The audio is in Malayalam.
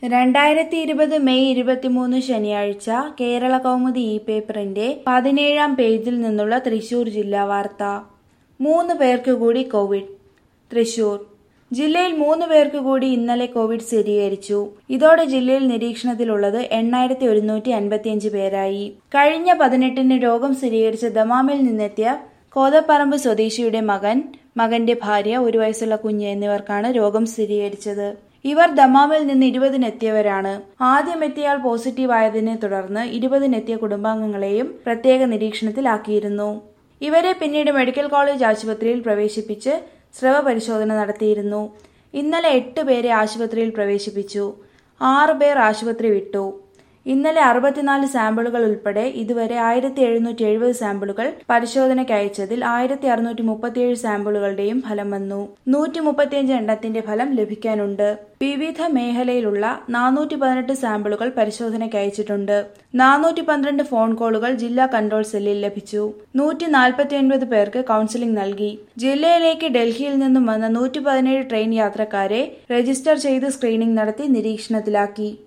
രണ്ടായിരത്തി ഇരുപത് മെയ് ഇരുപത്തിമൂന്ന് ശനിയാഴ്ച കേരള കൗമുദി ഇ പേപ്പറിന്റെ പതിനേഴാം പേജിൽ നിന്നുള്ള തൃശൂർ ജില്ലാ വാർത്ത മൂന്ന് പേർക്ക് കൂടി കോവിഡ് തൃശൂർ ജില്ലയിൽ മൂന്ന് പേർക്ക് കൂടി ഇന്നലെ കോവിഡ് സ്ഥിരീകരിച്ചു ഇതോടെ ജില്ലയിൽ നിരീക്ഷണത്തിലുള്ളത് എണ്ണായിരത്തി ഒരുന്നൂറ്റി അൻപത്തിയഞ്ച് പേരായി കഴിഞ്ഞ പതിനെട്ടിന് രോഗം സ്ഥിരീകരിച്ച ദമാമിൽ നിന്നെത്തിയ കോതപ്പറമ്പ് സ്വദേശിയുടെ മകൻ മകന്റെ ഭാര്യ ഒരു വയസ്സുള്ള കുഞ്ഞ് എന്നിവർക്കാണ് രോഗം സ്ഥിരീകരിച്ചത് ഇവർ ദമാമിൽ നിന്ന് ഇരുപതിനെത്തിയവരാണ് ആദ്യം എത്തിയാൽ പോസിറ്റീവ് ആയതിനെ തുടർന്ന് ഇരുപതിനെത്തിയ കുടുംബാംഗങ്ങളെയും പ്രത്യേക നിരീക്ഷണത്തിലാക്കിയിരുന്നു ഇവരെ പിന്നീട് മെഡിക്കൽ കോളേജ് ആശുപത്രിയിൽ പ്രവേശിപ്പിച്ച് സ്രവ പരിശോധന നടത്തിയിരുന്നു ഇന്നലെ എട്ട് പേരെ ആശുപത്രിയിൽ പ്രവേശിപ്പിച്ചു ആറ് പേർ ആശുപത്രി വിട്ടു ഇന്നലെ അറുപത്തിനാല് സാമ്പിളുകൾ ഉൾപ്പെടെ ഇതുവരെ ആയിരത്തി എഴുന്നൂറ്റി എഴുപത് സാമ്പിളുകൾ പരിശോധനയ്ക്ക് അയച്ചതിൽ ആയിരത്തി അറുന്നൂറ്റി മുപ്പത്തിയേഴ് സാമ്പിളുകളുടെയും ഫലം വന്നു നൂറ്റി മുപ്പത്തിയഞ്ച് എണ്ണത്തിന്റെ ഫലം ലഭിക്കാനുണ്ട് വിവിധ മേഖലയിലുള്ള നാനൂറ്റി പതിനെട്ട് സാമ്പിളുകൾ പരിശോധനയ്ക്ക് അയച്ചിട്ടുണ്ട് നാനൂറ്റി പന്ത്രണ്ട് ഫോൺ കോളുകൾ ജില്ലാ കൺട്രോൾ സെല്ലിൽ ലഭിച്ചു നൂറ്റി നാൽപ്പത്തി ഒൻപത് പേർക്ക് കൌൺസിലിംഗ് നൽകി ജില്ലയിലേക്ക് ഡൽഹിയിൽ നിന്നും വന്ന നൂറ്റി പതിനേഴ് ട്രെയിൻ യാത്രക്കാരെ രജിസ്റ്റർ ചെയ്ത് സ്ക്രീനിംഗ് നടത്തി നിരീക്ഷണത്തിലാക്കി